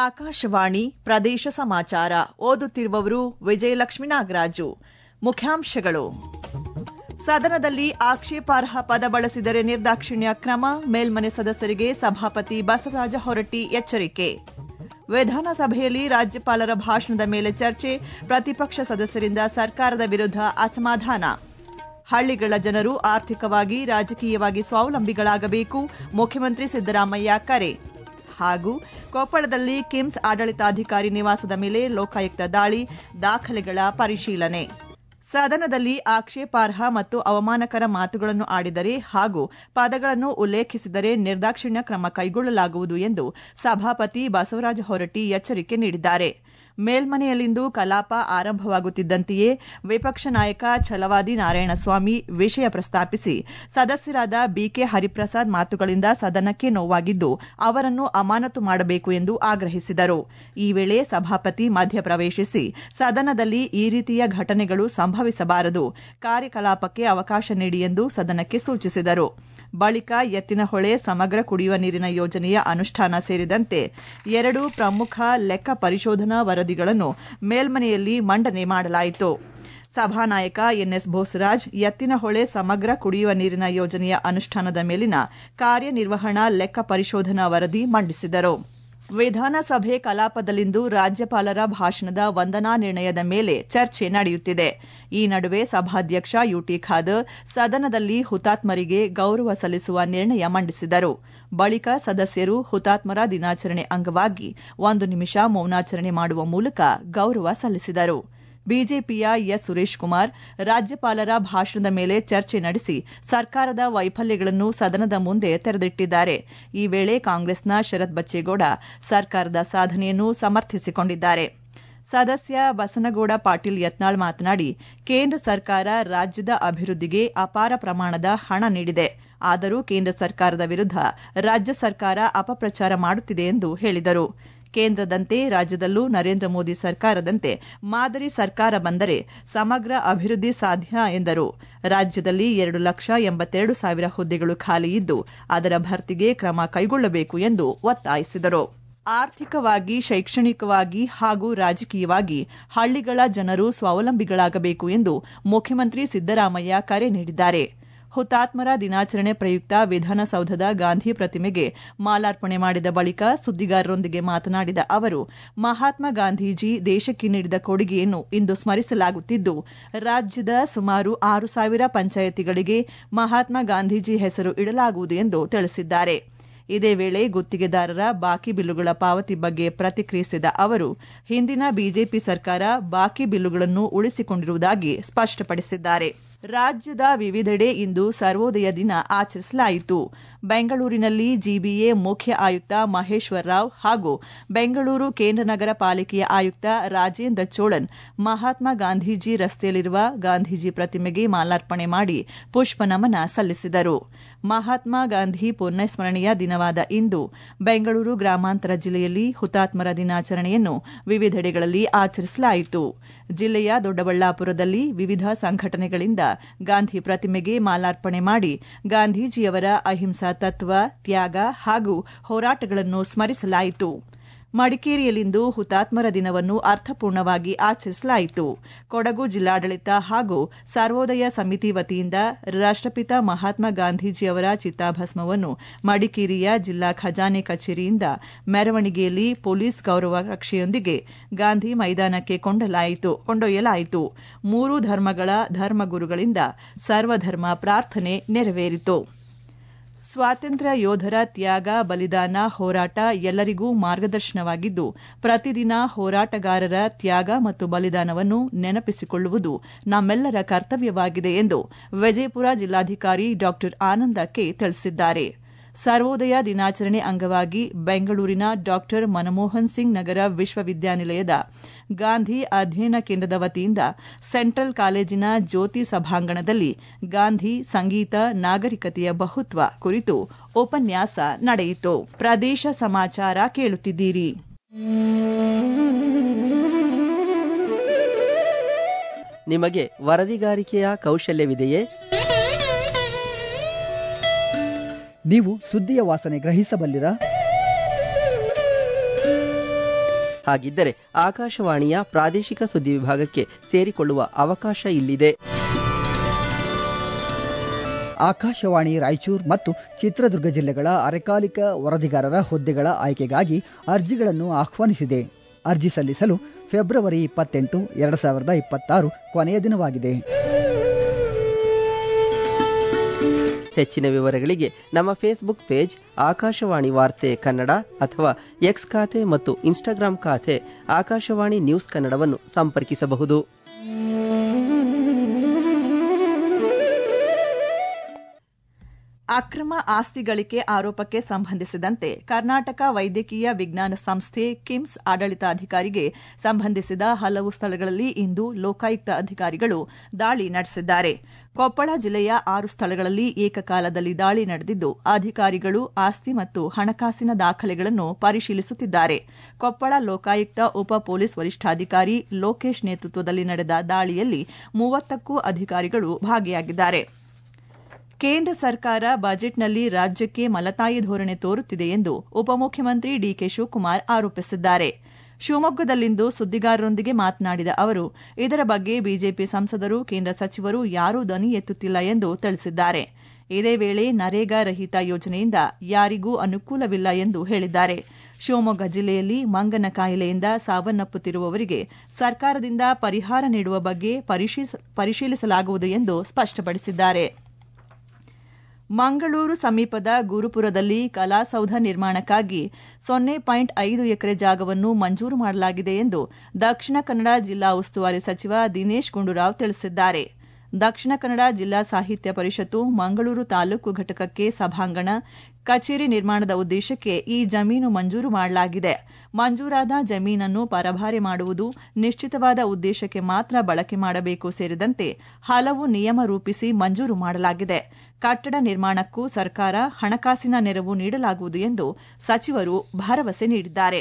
ಆಕಾಶವಾಣಿ ಪ್ರದೇಶ ಸಮಾಚಾರ ಓದುತ್ತಿರುವವರು ವಿಜಯಲಕ್ಷ್ಮಿ ನಾಗರಾಜು ಮುಖ್ಯಾಂಶಗಳು ಸದನದಲ್ಲಿ ಆಕ್ಷೇಪಾರ್ಹ ಪದ ಬಳಸಿದರೆ ನಿರ್ದಾಕ್ಷಿಣ್ಯ ಕ್ರಮ ಮೇಲ್ಮನೆ ಸದಸ್ಯರಿಗೆ ಸಭಾಪತಿ ಬಸವರಾಜ ಹೊರಟ್ಟಿ ಎಚ್ಚರಿಕೆ ವಿಧಾನಸಭೆಯಲ್ಲಿ ರಾಜ್ಯಪಾಲರ ಭಾಷಣದ ಮೇಲೆ ಚರ್ಚೆ ಪ್ರತಿಪಕ್ಷ ಸದಸ್ಯರಿಂದ ಸರ್ಕಾರದ ವಿರುದ್ಧ ಅಸಮಾಧಾನ ಹಳ್ಳಿಗಳ ಜನರು ಆರ್ಥಿಕವಾಗಿ ರಾಜಕೀಯವಾಗಿ ಸ್ವಾವಲಂಬಿಗಳಾಗಬೇಕು ಮುಖ್ಯಮಂತ್ರಿ ಸಿದ್ದರಾಮಯ್ಯ ಕರೆ ಹಾಗೂ ಕೊಪ್ಪಳದಲ್ಲಿ ಕಿಮ್ಸ್ ಆಡಳಿತಾಧಿಕಾರಿ ನಿವಾಸದ ಮೇಲೆ ಲೋಕಾಯುಕ್ತ ದಾಳಿ ದಾಖಲೆಗಳ ಪರಿಶೀಲನೆ ಸದನದಲ್ಲಿ ಆಕ್ಷೇಪಾರ್ಹ ಮತ್ತು ಅವಮಾನಕರ ಮಾತುಗಳನ್ನು ಆಡಿದರೆ ಹಾಗೂ ಪದಗಳನ್ನು ಉಲ್ಲೇಖಿಸಿದರೆ ನಿರ್ದಾಕ್ಷಿಣ್ಯ ಕ್ರಮ ಕೈಗೊಳ್ಳಲಾಗುವುದು ಎಂದು ಸಭಾಪತಿ ಬಸವರಾಜ ಹೊರಟ್ಟಿ ಎಚ್ಚರಿಕೆ ನೀಡಿದ್ದಾರೆ ಮೇಲ್ಮನೆಯಲ್ಲಿಂದು ಕಲಾಪ ಆರಂಭವಾಗುತ್ತಿದ್ದಂತೆಯೇ ವಿಪಕ್ಷ ನಾಯಕ ಛಲವಾದಿ ನಾರಾಯಣಸ್ವಾಮಿ ವಿಷಯ ಪ್ರಸ್ತಾಪಿಸಿ ಸದಸ್ಯರಾದ ಬಿಕೆ ಹರಿಪ್ರಸಾದ್ ಮಾತುಗಳಿಂದ ಸದನಕ್ಕೆ ನೋವಾಗಿದ್ದು ಅವರನ್ನು ಅಮಾನತು ಮಾಡಬೇಕು ಎಂದು ಆಗ್ರಹಿಸಿದರು ಈ ವೇಳೆ ಸಭಾಪತಿ ಮಧ್ಯಪ್ರವೇಶಿಸಿ ಸದನದಲ್ಲಿ ಈ ರೀತಿಯ ಘಟನೆಗಳು ಸಂಭವಿಸಬಾರದು ಕಾರ್ಯಕಲಾಪಕ್ಕೆ ಅವಕಾಶ ನೀಡಿ ಎಂದು ಸದನಕ್ಕೆ ಸೂಚಿಸಿದರು ಬಳಿಕ ಎತ್ತಿನಹೊಳೆ ಸಮಗ್ರ ಕುಡಿಯುವ ನೀರಿನ ಯೋಜನೆಯ ಅನುಷ್ಠಾನ ಸೇರಿದಂತೆ ಎರಡು ಪ್ರಮುಖ ಲೆಕ್ಕ ಪರಿಶೋಧನಾ ವರದಿಗಳನ್ನು ಮೇಲ್ಮನೆಯಲ್ಲಿ ಮಂಡನೆ ಮಾಡಲಾಯಿತು ಸಭಾನಾಯಕ ಎನ್ಎಸ್ ಬೋಸರಾಜ್ ಎತ್ತಿನಹೊಳೆ ಸಮಗ್ರ ಕುಡಿಯುವ ನೀರಿನ ಯೋಜನೆಯ ಅನುಷ್ಠಾನದ ಮೇಲಿನ ಕಾರ್ಯನಿರ್ವಹಣಾ ಲೆಕ್ಕ ಪರಿಶೋಧನಾ ವರದಿ ಮಂಡಿಸಿದರು ವಿಧಾನಸಭೆ ಕಲಾಪದಲ್ಲಿಂದು ರಾಜ್ಯಪಾಲರ ಭಾಷಣದ ವಂದನಾ ನಿರ್ಣಯದ ಮೇಲೆ ಚರ್ಚೆ ನಡೆಯುತ್ತಿದೆ ಈ ನಡುವೆ ಸಭಾಧ್ಯಕ್ಷ ಯುಟಿ ಖಾದರ್ ಸದನದಲ್ಲಿ ಹುತಾತ್ಮರಿಗೆ ಗೌರವ ಸಲ್ಲಿಸುವ ನಿರ್ಣಯ ಮಂಡಿಸಿದರು ಬಳಿಕ ಸದಸ್ಯರು ಹುತಾತ್ಮರ ದಿನಾಚರಣೆ ಅಂಗವಾಗಿ ಒಂದು ನಿಮಿಷ ಮೌನಾಚರಣೆ ಮಾಡುವ ಮೂಲಕ ಗೌರವ ಸಲ್ಲಿಸಿದರು ಬಿಜೆಪಿಯ ಎಸ್ ಸುರೇಶ್ ಕುಮಾರ್ ರಾಜ್ಯಪಾಲರ ಭಾಷಣದ ಮೇಲೆ ಚರ್ಚೆ ನಡೆಸಿ ಸರ್ಕಾರದ ವೈಫಲ್ಯಗಳನ್ನು ಸದನದ ಮುಂದೆ ತೆರೆದಿಟ್ಟಿದ್ದಾರೆ ಈ ವೇಳೆ ಕಾಂಗ್ರೆಸ್ನ ಶರತ್ ಬಚ್ಚೇಗೌಡ ಸರ್ಕಾರದ ಸಾಧನೆಯನ್ನು ಸಮರ್ಥಿಸಿಕೊಂಡಿದ್ದಾರೆ ಸದಸ್ಯ ಬಸನಗೌಡ ಪಾಟೀಲ್ ಯತ್ನಾಳ್ ಮಾತನಾಡಿ ಕೇಂದ್ರ ಸರ್ಕಾರ ರಾಜ್ಯದ ಅಭಿವೃದ್ಧಿಗೆ ಅಪಾರ ಪ್ರಮಾಣದ ಹಣ ನೀಡಿದೆ ಆದರೂ ಕೇಂದ್ರ ಸರ್ಕಾರದ ವಿರುದ್ಧ ರಾಜ್ಯ ಸರ್ಕಾರ ಅಪಪ್ರಚಾರ ಮಾಡುತ್ತಿದೆ ಎಂದು ಹೇಳಿದರು ಕೇಂದ್ರದಂತೆ ರಾಜ್ಯದಲ್ಲೂ ನರೇಂದ್ರ ಮೋದಿ ಸರ್ಕಾರದಂತೆ ಮಾದರಿ ಸರ್ಕಾರ ಬಂದರೆ ಸಮಗ್ರ ಅಭಿವೃದ್ಧಿ ಸಾಧ್ಯ ಎಂದರು ರಾಜ್ಯದಲ್ಲಿ ಎರಡು ಲಕ್ಷ ಎಂಬತ್ತೆರಡು ಸಾವಿರ ಹುದ್ದೆಗಳು ಖಾಲಿ ಇದ್ದು ಅದರ ಭರ್ತಿಗೆ ಕ್ರಮ ಕೈಗೊಳ್ಳಬೇಕು ಎಂದು ಒತ್ತಾಯಿಸಿದರು ಆರ್ಥಿಕವಾಗಿ ಶೈಕ್ಷಣಿಕವಾಗಿ ಹಾಗೂ ರಾಜಕೀಯವಾಗಿ ಹಳ್ಳಿಗಳ ಜನರು ಸ್ವಾವಲಂಬಿಗಳಾಗಬೇಕು ಎಂದು ಮುಖ್ಯಮಂತ್ರಿ ಸಿದ್ದರಾಮಯ್ಯ ಕರೆ ನೀಡಿದ್ದಾರೆ ಹುತಾತ್ಮರ ದಿನಾಚರಣೆ ಪ್ರಯುಕ್ತ ವಿಧಾನಸೌಧದ ಗಾಂಧಿ ಪ್ರತಿಮೆಗೆ ಮಾಲಾರ್ಪಣೆ ಮಾಡಿದ ಬಳಿಕ ಸುದ್ದಿಗಾರರೊಂದಿಗೆ ಮಾತನಾಡಿದ ಅವರು ಮಹಾತ್ಮ ಗಾಂಧೀಜಿ ದೇಶಕ್ಕೆ ನೀಡಿದ ಕೊಡುಗೆಯನ್ನು ಇಂದು ಸ್ಮರಿಸಲಾಗುತ್ತಿದ್ದು ರಾಜ್ಯದ ಸುಮಾರು ಆರು ಸಾವಿರ ಪಂಚಾಯತಿಗಳಿಗೆ ಮಹಾತ್ಮ ಗಾಂಧೀಜಿ ಹೆಸರು ಇಡಲಾಗುವುದು ಎಂದು ತಿಳಿಸಿದ್ದಾರೆ ಇದೇ ವೇಳೆ ಗುತ್ತಿಗೆದಾರರ ಬಾಕಿ ಬಿಲ್ಲುಗಳ ಪಾವತಿ ಬಗ್ಗೆ ಪ್ರತಿಕ್ರಿಯಿಸಿದ ಅವರು ಹಿಂದಿನ ಬಿಜೆಪಿ ಸರ್ಕಾರ ಬಾಕಿ ಬಿಲ್ಲುಗಳನ್ನು ಉಳಿಸಿಕೊಂಡಿರುವುದಾಗಿ ಸ್ಪಷ್ಟಪಡಿಸಿದ್ದಾರೆ ರಾಜ್ಯದ ವಿವಿಧೆಡೆ ಇಂದು ಸರ್ವೋದಯ ದಿನ ಆಚರಿಸಲಾಯಿತು ಬೆಂಗಳೂರಿನಲ್ಲಿ ಜಿಬಿಎ ಮುಖ್ಯ ಆಯುಕ್ತ ಮಹೇಶ್ವರ್ ರಾವ್ ಹಾಗೂ ಬೆಂಗಳೂರು ಕೇಂದ್ರ ನಗರ ಪಾಲಿಕೆಯ ಆಯುಕ್ತ ರಾಜೇಂದ್ರ ಚೋಳನ್ ಮಹಾತ್ಮ ಗಾಂಧೀಜಿ ರಸ್ತೆಯಲ್ಲಿರುವ ಗಾಂಧೀಜಿ ಪ್ರತಿಮೆಗೆ ಮಾಲಾರ್ಪಣೆ ಮಾಡಿ ಪುಷ್ಪನಮನ ಸಲ್ಲಿಸಿದರು ಮಹಾತ್ಮ ಗಾಂಧಿ ಪುಣ್ಯಸ್ಮರಣೆಯ ದಿನವಾದ ಇಂದು ಬೆಂಗಳೂರು ಗ್ರಾಮಾಂತರ ಜಿಲ್ಲೆಯಲ್ಲಿ ಹುತಾತ್ಮರ ದಿನಾಚರಣೆಯನ್ನು ವಿವಿಧೆಡೆಗಳಲ್ಲಿ ಆಚರಿಸಲಾಯಿತು ಜಿಲ್ಲೆಯ ದೊಡ್ಡಬಳ್ಳಾಪುರದಲ್ಲಿ ವಿವಿಧ ಸಂಘಟನೆಗಳಿಂದ ಗಾಂಧಿ ಪ್ರತಿಮೆಗೆ ಮಾಲಾರ್ಪಣೆ ಮಾಡಿ ಗಾಂಧೀಜಿಯವರ ಅಹಿಂಸಾ ತತ್ವ ತ್ಯಾಗ ಹಾಗೂ ಹೋರಾಟಗಳನ್ನು ಸ್ಮರಿಸಲಾಯಿತು ಮಡಿಕೇರಿಯಲ್ಲಿಂದು ಹುತಾತ್ಮರ ದಿನವನ್ನು ಅರ್ಥಪೂರ್ಣವಾಗಿ ಆಚರಿಸಲಾಯಿತು ಕೊಡಗು ಜಿಲ್ಲಾಡಳಿತ ಹಾಗೂ ಸರ್ವೋದಯ ಸಮಿತಿ ವತಿಯಿಂದ ರಾಷ್ಟಪಿತ ಮಹಾತ್ಮ ಗಾಂಧೀಜಿಯವರ ಚಿತಾಭಸ್ಮವನ್ನು ಮಡಿಕೇರಿಯ ಜಿಲ್ಲಾ ಖಜಾನೆ ಕಚೇರಿಯಿಂದ ಮೆರವಣಿಗೆಯಲ್ಲಿ ಪೊಲೀಸ್ ಗೌರವ ರಕ್ಷೆಯೊಂದಿಗೆ ಗಾಂಧಿ ಮೈದಾನಕ್ಕೆ ಕೊಂಡೊಯ್ಯಲಾಯಿತು ಮೂರು ಧರ್ಮಗಳ ಧರ್ಮಗುರುಗಳಿಂದ ಸರ್ವಧರ್ಮ ಪ್ರಾರ್ಥನೆ ನೆರವೇರಿತು ಸ್ವಾತಂತ್ರ್ಯ ಯೋಧರ ತ್ಯಾಗ ಬಲಿದಾನ ಹೋರಾಟ ಎಲ್ಲರಿಗೂ ಮಾರ್ಗದರ್ಶನವಾಗಿದ್ದು ಪ್ರತಿದಿನ ಹೋರಾಟಗಾರರ ತ್ಯಾಗ ಮತ್ತು ಬಲಿದಾನವನ್ನು ನೆನಪಿಸಿಕೊಳ್ಳುವುದು ನಮ್ಮೆಲ್ಲರ ಕರ್ತವ್ಯವಾಗಿದೆ ಎಂದು ವಿಜಯಪುರ ಜಿಲ್ಲಾಧಿಕಾರಿ ಡಾ ಆನಂದ ಕೆ ತಿಳಿಸಿದ್ದಾರೆ ಸರ್ವೋದಯ ದಿನಾಚರಣೆ ಅಂಗವಾಗಿ ಬೆಂಗಳೂರಿನ ಡಾ ಮನಮೋಹನ್ ಸಿಂಗ್ ನಗರ ವಿಶ್ವವಿದ್ಯಾನಿಲಯದ ಗಾಂಧಿ ಅಧ್ಯಯನ ಕೇಂದ್ರದ ವತಿಯಿಂದ ಸೆಂಟ್ರಲ್ ಕಾಲೇಜಿನ ಜ್ಯೋತಿ ಸಭಾಂಗಣದಲ್ಲಿ ಗಾಂಧಿ ಸಂಗೀತ ನಾಗರಿಕತೆಯ ಬಹುತ್ವ ಕುರಿತು ಉಪನ್ಯಾಸ ನಡೆಯಿತು ಪ್ರದೇಶ ಸಮಾಚಾರ ಕೇಳುತ್ತಿದ್ದೀರಿ ನಿಮಗೆ ವರದಿಗಾರಿಕೆಯ ಕೌಶಲ್ಯವಿದೆಯೇ ನೀವು ಸುದ್ದಿಯ ವಾಸನೆ ಗ್ರಹಿಸಬಲ್ಲಿರಾ ಹಾಗಿದ್ದರೆ ಆಕಾಶವಾಣಿಯ ಪ್ರಾದೇಶಿಕ ಸುದ್ದಿ ವಿಭಾಗಕ್ಕೆ ಸೇರಿಕೊಳ್ಳುವ ಅವಕಾಶ ಇಲ್ಲಿದೆ ಆಕಾಶವಾಣಿ ರಾಯಚೂರು ಮತ್ತು ಚಿತ್ರದುರ್ಗ ಜಿಲ್ಲೆಗಳ ಅರೆಕಾಲಿಕ ವರದಿಗಾರರ ಹುದ್ದೆಗಳ ಆಯ್ಕೆಗಾಗಿ ಅರ್ಜಿಗಳನ್ನು ಆಹ್ವಾನಿಸಿದೆ ಅರ್ಜಿ ಸಲ್ಲಿಸಲು ಫೆಬ್ರವರಿ ಇಪ್ಪತ್ತೆಂಟು ಎರಡು ಸಾವಿರದ ಇಪ್ಪತ್ತಾರು ಕೊನೆಯ ದಿನವಾಗಿದೆ ಹೆಚ್ಚಿನ ವಿವರಗಳಿಗೆ ನಮ್ಮ ಫೇಸ್ಬುಕ್ ಪೇಜ್ ಆಕಾಶವಾಣಿ ವಾರ್ತೆ ಕನ್ನಡ ಅಥವಾ ಎಕ್ಸ್ ಖಾತೆ ಮತ್ತು ಇನ್ಸ್ಟಾಗ್ರಾಂ ಖಾತೆ ಆಕಾಶವಾಣಿ ನ್ಯೂಸ್ ಕನ್ನಡವನ್ನು ಸಂಪರ್ಕಿಸಬಹುದು ಅಕ್ರಮ ಆಸ್ತಿ ಗಳಿಕೆ ಆರೋಪಕ್ಕೆ ಸಂಬಂಧಿಸಿದಂತೆ ಕರ್ನಾಟಕ ವೈದ್ಯಕೀಯ ವಿಜ್ಞಾನ ಸಂಸ್ಥೆ ಕಿಮ್ಸ್ ಆಡಳಿತಾಧಿಕಾರಿಗೆ ಸಂಬಂಧಿಸಿದ ಹಲವು ಸ್ಥಳಗಳಲ್ಲಿ ಇಂದು ಲೋಕಾಯುಕ್ತ ಅಧಿಕಾರಿಗಳು ದಾಳಿ ನಡೆಸಿದ್ದಾರೆ ಕೊಪ್ಪಳ ಜಿಲ್ಲೆಯ ಆರು ಸ್ಥಳಗಳಲ್ಲಿ ಏಕಕಾಲದಲ್ಲಿ ದಾಳಿ ನಡೆದಿದ್ದು ಅಧಿಕಾರಿಗಳು ಆಸ್ತಿ ಮತ್ತು ಹಣಕಾಸಿನ ದಾಖಲೆಗಳನ್ನು ಪರಿಶೀಲಿಸುತ್ತಿದ್ದಾರೆ ಕೊಪ್ಪಳ ಲೋಕಾಯುಕ್ತ ಉಪ ಪೊಲೀಸ್ ವರಿಷ್ಠಾಧಿಕಾರಿ ಲೋಕೇಶ್ ನೇತೃತ್ವದಲ್ಲಿ ನಡೆದ ದಾಳಿಯಲ್ಲಿ ಮೂವತ್ತಕ್ಕೂ ಅಧಿಕಾರಿಗಳು ಭಾಗಿಯಾಗಿದ್ದಾರೆ ಕೇಂದ್ರ ಸರ್ಕಾರ ಬಜೆಟ್ನಲ್ಲಿ ರಾಜ್ಯಕ್ಕೆ ಮಲತಾಯಿ ಧೋರಣೆ ತೋರುತ್ತಿದೆ ಎಂದು ಉಪಮುಖ್ಯಮಂತ್ರಿ ಡಿಕೆ ಶಿವಕುಮಾರ್ ಆರೋಪಿಸಿದ್ದಾರೆ ಶಿವಮೊಗ್ಗದಲ್ಲಿಂದು ಸುದ್ದಿಗಾರರೊಂದಿಗೆ ಮಾತನಾಡಿದ ಅವರು ಇದರ ಬಗ್ಗೆ ಬಿಜೆಪಿ ಸಂಸದರು ಕೇಂದ್ರ ಸಚಿವರು ಯಾರೂ ಧ್ವನಿ ಎತ್ತುತ್ತಿಲ್ಲ ಎಂದು ತಿಳಿಸಿದ್ದಾರೆ ಇದೇ ವೇಳೆ ನರೇಗಾ ರಹಿತ ಯೋಜನೆಯಿಂದ ಯಾರಿಗೂ ಅನುಕೂಲವಿಲ್ಲ ಎಂದು ಹೇಳಿದ್ದಾರೆ ಶಿವಮೊಗ್ಗ ಜಿಲ್ಲೆಯಲ್ಲಿ ಮಂಗನ ಕಾಯಿಲೆಯಿಂದ ಸಾವನ್ನಪ್ಪುತ್ತಿರುವವರಿಗೆ ಸರ್ಕಾರದಿಂದ ಪರಿಹಾರ ನೀಡುವ ಬಗ್ಗೆ ಪರಿಶೀಲಿಸಲಾಗುವುದು ಎಂದು ಸ್ಪಷ್ಟಪಡಿಸಿದ್ದಾರೆ ಮಂಗಳೂರು ಸಮೀಪದ ಗುರುಪುರದಲ್ಲಿ ಕಲಾಸೌಧ ನಿರ್ಮಾಣಕ್ಕಾಗಿ ಸೊನ್ನೆ ಪಾಯಿಂಟ್ ಐದು ಎಕರೆ ಜಾಗವನ್ನು ಮಂಜೂರು ಮಾಡಲಾಗಿದೆ ಎಂದು ದಕ್ಷಿಣ ಕನ್ನಡ ಜಿಲ್ಲಾ ಉಸ್ತುವಾರಿ ಸಚಿವ ದಿನೇಶ್ ಗುಂಡೂರಾವ್ ತಿಳಿಸಿದ್ದಾರೆ ದಕ್ಷಿಣ ಕನ್ನಡ ಜಿಲ್ಲಾ ಸಾಹಿತ್ಯ ಪರಿಷತ್ತು ಮಂಗಳೂರು ತಾಲೂಕು ಘಟಕಕ್ಕೆ ಸಭಾಂಗಣ ಕಚೇರಿ ನಿರ್ಮಾಣದ ಉದ್ದೇಶಕ್ಕೆ ಈ ಜಮೀನು ಮಂಜೂರು ಮಾಡಲಾಗಿದೆ ಮಂಜೂರಾದ ಜಮೀನನ್ನು ಪರಭಾರೆ ಮಾಡುವುದು ನಿಶ್ಚಿತವಾದ ಉದ್ದೇಶಕ್ಕೆ ಮಾತ್ರ ಬಳಕೆ ಮಾಡಬೇಕು ಸೇರಿದಂತೆ ಹಲವು ನಿಯಮ ರೂಪಿಸಿ ಮಂಜೂರು ಮಾಡಲಾಗಿದೆ ಕಟ್ಟಡ ನಿರ್ಮಾಣಕ್ಕೂ ಸರ್ಕಾರ ಹಣಕಾಸಿನ ನೆರವು ನೀಡಲಾಗುವುದು ಎಂದು ಸಚಿವರು ಭರವಸೆ ನೀಡಿದ್ದಾರೆ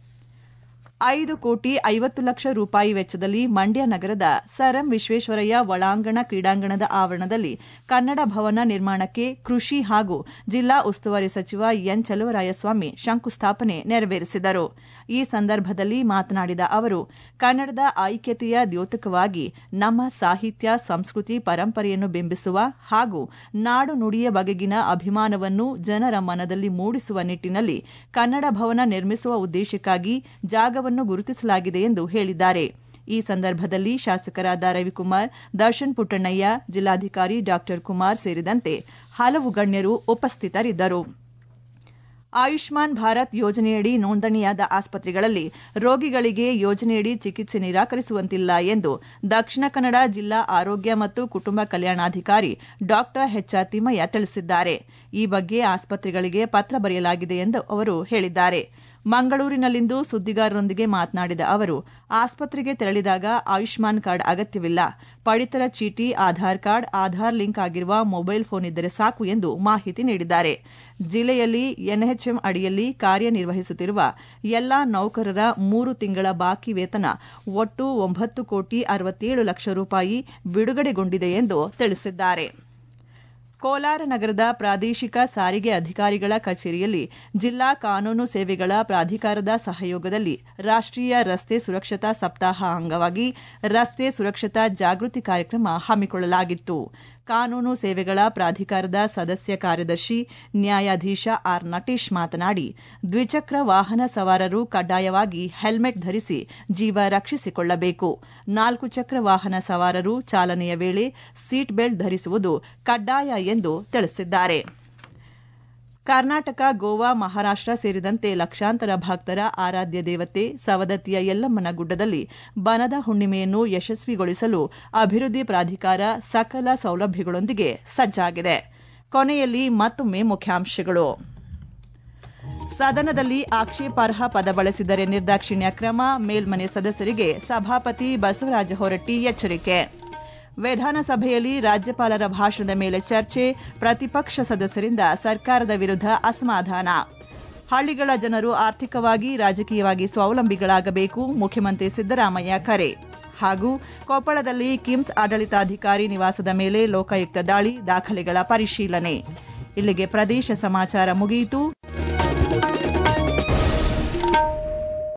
ಐದು ಕೋಟಿ ಐವತ್ತು ಲಕ್ಷ ರೂಪಾಯಿ ವೆಚ್ಚದಲ್ಲಿ ಮಂಡ್ಯ ನಗರದ ಸರ್ ಎಂ ವಿಶ್ವೇಶ್ವರಯ್ಯ ಒಳಾಂಗಣ ಕ್ರೀಡಾಂಗಣದ ಆವರಣದಲ್ಲಿ ಕನ್ನಡ ಭವನ ನಿರ್ಮಾಣಕ್ಕೆ ಕೃಷಿ ಹಾಗೂ ಜಿಲ್ಲಾ ಉಸ್ತುವಾರಿ ಸಚಿವ ಎನ್ ಚಲುವರಾಯಸ್ವಾಮಿ ಶಂಕುಸ್ಥಾಪನೆ ನೆರವೇರಿಸಿದರು ಈ ಸಂದರ್ಭದಲ್ಲಿ ಮಾತನಾಡಿದ ಅವರು ಕನ್ನಡದ ಐಕ್ಯತೆಯ ದ್ಯೋತಕವಾಗಿ ನಮ್ಮ ಸಾಹಿತ್ಯ ಸಂಸ್ಕೃತಿ ಪರಂಪರೆಯನ್ನು ಬಿಂಬಿಸುವ ಹಾಗೂ ನಾಡು ನುಡಿಯ ಬಗೆಗಿನ ಅಭಿಮಾನವನ್ನು ಜನರ ಮನದಲ್ಲಿ ಮೂಡಿಸುವ ನಿಟ್ಟಿನಲ್ಲಿ ಕನ್ನಡ ಭವನ ನಿರ್ಮಿಸುವ ಉದ್ದೇಶಕ್ಕಾಗಿ ಜಾಗವನ್ನು ಗುರುತಿಸಲಾಗಿದೆ ಎಂದು ಹೇಳಿದ್ದಾರೆ ಈ ಸಂದರ್ಭದಲ್ಲಿ ಶಾಸಕರಾದ ರವಿಕುಮಾರ್ ದರ್ಶನ್ ಪುಟ್ಟಣ್ಣಯ್ಯ ಜಿಲ್ಲಾಧಿಕಾರಿ ಡಾ ಕುಮಾರ್ ಸೇರಿದಂತೆ ಹಲವು ಗಣ್ಯರು ಉಪಸ್ಥಿತರಿದ್ದರು ಆಯುಷ್ಮಾನ್ ಭಾರತ್ ಯೋಜನೆಯಡಿ ನೋಂದಣಿಯಾದ ಆಸ್ಪತ್ರೆಗಳಲ್ಲಿ ರೋಗಿಗಳಿಗೆ ಯೋಜನೆಯಡಿ ಚಿಕಿತ್ಸೆ ನಿರಾಕರಿಸುವಂತಿಲ್ಲ ಎಂದು ದಕ್ಷಿಣ ಕನ್ನಡ ಜಿಲ್ಲಾ ಆರೋಗ್ಯ ಮತ್ತು ಕುಟುಂಬ ಕಲ್ಯಾಣಾಧಿಕಾರಿ ಡಾ ಎಚ್ಆರ್ ತಿಮ್ಮಯ್ಯ ತಿಳಿಸಿದ್ದಾರೆ ಈ ಬಗ್ಗೆ ಆಸ್ಪತ್ರೆಗಳಿಗೆ ಪತ್ರ ಬರೆಯಲಾಗಿದೆ ಎಂದು ಅವರು ಹೇಳಿದ್ದಾರೆ ಮಂಗಳೂರಿನಲ್ಲಿಂದು ಸುದ್ದಿಗಾರರೊಂದಿಗೆ ಮಾತನಾಡಿದ ಅವರು ಆಸ್ಪತ್ರೆಗೆ ತೆರಳಿದಾಗ ಆಯುಷ್ಮಾನ್ ಕಾರ್ಡ್ ಅಗತ್ಯವಿಲ್ಲ ಪಡಿತರ ಚೀಟಿ ಆಧಾರ್ ಕಾರ್ಡ್ ಆಧಾರ್ ಲಿಂಕ್ ಆಗಿರುವ ಮೊಬೈಲ್ ಫೋನ್ ಇದ್ದರೆ ಸಾಕು ಎಂದು ಮಾಹಿತಿ ನೀಡಿದ್ದಾರೆ ಜಿಲ್ಲೆಯಲ್ಲಿ ಎನ್ಎಚ್ಎಂ ಅಡಿಯಲ್ಲಿ ಕಾರ್ಯನಿರ್ವಹಿಸುತ್ತಿರುವ ಎಲ್ಲಾ ನೌಕರರ ಮೂರು ತಿಂಗಳ ಬಾಕಿ ವೇತನ ಒಟ್ಟು ಒಂಬತ್ತು ಕೋಟಿ ಅರವತ್ತೇಳು ಲಕ್ಷ ರೂಪಾಯಿ ಬಿಡುಗಡೆಗೊಂಡಿದೆ ಎಂದು ತಿಳಿಸಿದ್ದಾರೆ ಕೋಲಾರ ನಗರದ ಪ್ರಾದೇಶಿಕ ಸಾರಿಗೆ ಅಧಿಕಾರಿಗಳ ಕಚೇರಿಯಲ್ಲಿ ಜಿಲ್ಲಾ ಕಾನೂನು ಸೇವೆಗಳ ಪ್ರಾಧಿಕಾರದ ಸಹಯೋಗದಲ್ಲಿ ರಾಷ್ಟೀಯ ರಸ್ತೆ ಸುರಕ್ಷತಾ ಸಪ್ತಾಹ ಅಂಗವಾಗಿ ರಸ್ತೆ ಸುರಕ್ಷತಾ ಜಾಗೃತಿ ಕಾರ್ಯಕ್ರಮ ಹಮ್ಮಿಕೊಳ್ಳಲಾಗಿತ್ತು ಕಾನೂನು ಸೇವೆಗಳ ಪ್ರಾಧಿಕಾರದ ಸದಸ್ಯ ಕಾರ್ಯದರ್ಶಿ ನ್ಯಾಯಾಧೀಶ ಆರ್ ನಟೇಶ್ ಮಾತನಾಡಿ ದ್ವಿಚಕ್ರ ವಾಹನ ಸವಾರರು ಕಡ್ಡಾಯವಾಗಿ ಹೆಲ್ಮೆಟ್ ಧರಿಸಿ ಜೀವ ರಕ್ಷಿಸಿಕೊಳ್ಳಬೇಕು ನಾಲ್ಕು ಚಕ್ರ ವಾಹನ ಸವಾರರು ಚಾಲನೆಯ ವೇಳೆ ಸೀಟ್ ಬೆಲ್ಟ್ ಧರಿಸುವುದು ಕಡ್ಡಾಯ ಎಂದು ತಿಳಿಸಿದ್ದಾರೆ ಕರ್ನಾಟಕ ಗೋವಾ ಮಹಾರಾಷ್ಟ ಸೇರಿದಂತೆ ಲಕ್ಷಾಂತರ ಭಕ್ತರ ಆರಾಧ್ಯ ದೇವತೆ ಸವದತ್ತಿಯ ಯಲ್ಲಮ್ಮನ ಗುಡ್ಡದಲ್ಲಿ ಬನದ ಹುಣ್ಣಿಮೆಯನ್ನು ಯಶಸ್ವಿಗೊಳಿಸಲು ಅಭಿವೃದ್ಧಿ ಪ್ರಾಧಿಕಾರ ಸಕಲ ಸೌಲಭ್ಯಗಳೊಂದಿಗೆ ಸಜ್ಜಾಗಿದೆ ಕೊನೆಯಲ್ಲಿ ಮತ್ತೊಮ್ಮೆ ಮುಖ್ಯಾಂಶಗಳು ಸದನದಲ್ಲಿ ಆಕ್ಷೇಪಾರ್ಹ ಪದ ಬಳಸಿದರೆ ನಿರ್ದಾಕ್ಷಿಣ್ಯ ಕ್ರಮ ಮೇಲ್ಮನೆ ಸದಸ್ಯರಿಗೆ ಸಭಾಪತಿ ಬಸವರಾಜ ಹೊರಟ್ಟಿ ಎಚ್ಚರಿಕೆ ವಿಧಾನಸಭೆಯಲ್ಲಿ ರಾಜ್ಯಪಾಲರ ಭಾಷಣದ ಮೇಲೆ ಚರ್ಚೆ ಪ್ರತಿಪಕ್ಷ ಸದಸ್ಯರಿಂದ ಸರ್ಕಾರದ ವಿರುದ್ಧ ಅಸಮಾಧಾನ ಹಳ್ಳಿಗಳ ಜನರು ಆರ್ಥಿಕವಾಗಿ ರಾಜಕೀಯವಾಗಿ ಸ್ವಾವಲಂಬಿಗಳಾಗಬೇಕು ಮುಖ್ಯಮಂತ್ರಿ ಸಿದ್ದರಾಮಯ್ಯ ಕರೆ ಹಾಗೂ ಕೊಪ್ಪಳದಲ್ಲಿ ಕಿಮ್ಸ್ ಆಡಳಿತಾಧಿಕಾರಿ ನಿವಾಸದ ಮೇಲೆ ಲೋಕಾಯುಕ್ತ ದಾಳಿ ದಾಖಲೆಗಳ ಪರಿಶೀಲನೆ ಇಲ್ಲಿಗೆ ಪ್ರದೇಶ ಸಮಾಚಾರ ಮುಗಿಯಿತು